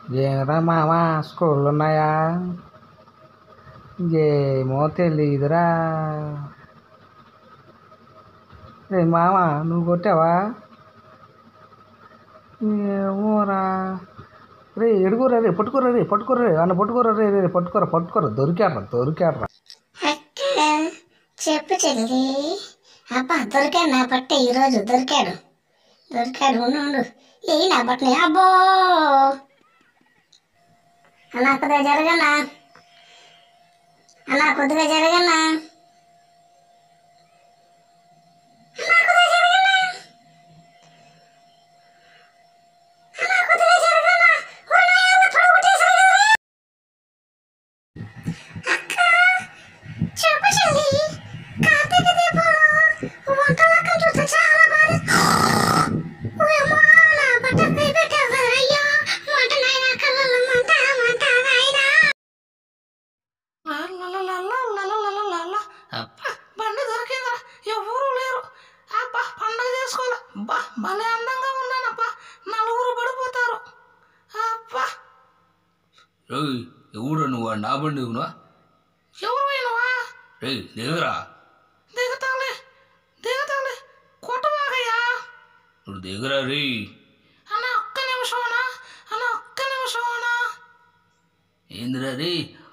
ఏమరా మామ స్కూళ్ళు ఉన్నాయా ఏమో తెలీదురా రే మామ నువ్వు కొట్టావా ఏమోరా రే ఎడుగురా రే పట్టుకోరా రే పట్టుకోరా రే అన్న పట్టుకోరా రే రే పట్టుకోరా పట్టుకోరా దొరికాడ్రా దొరికాడ్రా అక్క చెప్పు చెల్లి అబ్బా దొరికాడు నా బట్ట ఈరోజు దొరికాడు దొరికాడు ఉండు ఉండు ఏ నా బట్టని అబ్బో అన్నా కొద్దిగా జరగన్నా అన్నా కొద్దిగా జరగన్నా అన్నా, కొద్దిగా జరగన్నా? అన్నా, కొద్దిగా జరగన్నా? ఓ నాయనా, పడగొట్టేశారు కదరా? అక్క చెప్పు చెల్లి కార్తీక దీపంలో వంట లెక్కలు చూస్తే చాలా బాగా ఓయమ్మా, నా బట్ట పై పెట్టావు కదా అయ్యో మంట నాయనా కళ్ళల్లో మంట మంట నాయనా అబ్బా బండి దొరికిందిరా ఎవరు లేరు అబ్బా పండగ చేసుకోవాలి అబ్బా భలే అందంగా ఉన్నానబ్బా నలుగురు పడిపోతారు అబ్బా రేయ్ ఎవరు నువ్వు నా బండి నువ్వు ఎవరు పోయినవా రే దిగరా దిగుతాలే దిగుతాలే కొట్టవాగయ్యా నువ్వు దిగరా రే అన్న ఒక్క నిమిషం అన్నా అన్న ఒక్క నిమిషం అన్నా ఏందిరా రే